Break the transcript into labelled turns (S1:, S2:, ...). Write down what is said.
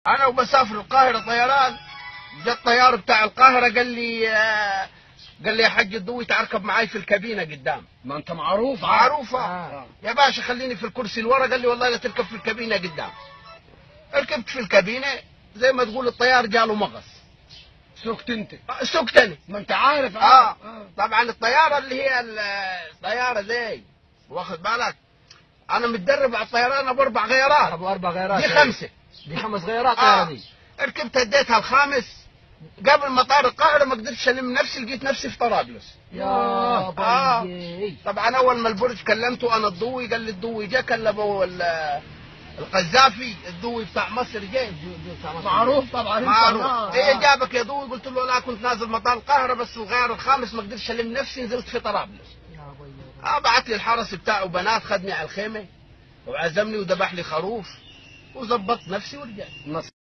S1: انا وبسافر القاهره طيران جاء الطيار بتاع القاهره قال لي آه، قال لي يا حاج الضوي تركب معاي في الكابينه قدام
S2: ما انت معروف
S1: معروفه
S2: آه.
S1: يا باشا خليني في الكرسي اللي ورا قال لي والله لا تركب في الكابينه قدام ركبت في الكابينه زي ما تقول الطيار جاله مغص
S2: سكت انت
S1: آه، سكتني
S2: ما انت عارف
S1: اه طبعا الطياره اللي هي ال- الطياره زي واخد بالك انا متدرب على الطيران ابو اربع غيارات
S3: ابو اربع غيارات
S1: دي خمسه
S3: دي خمس غيارات
S1: آه.
S3: آه. دي
S1: ركبت اديتها الخامس قبل مطار القاهره ما قدرتش الم نفسي لقيت نفسي في طرابلس
S3: يا
S1: آه.
S3: بيي
S1: طبعا اول ما البرج كلمته انا الضوي قال لي الضوي جا كلمه ال- القذافي الضوي بتاع مصر جاي
S2: معروف طبعا انت
S1: معروف
S2: آه.
S1: ايه جابك يا ضوي قلت له لا كنت نازل مطار القاهره بس الغيار الخامس ما قدرتش الم نفسي نزلت في طرابلس
S3: يا بيي
S1: اه بعت لي الحرس بتاعه بنات خدني على الخيمه وعزمني وذبح لي خروف وظبطت نفسي ورجعت
S2: نص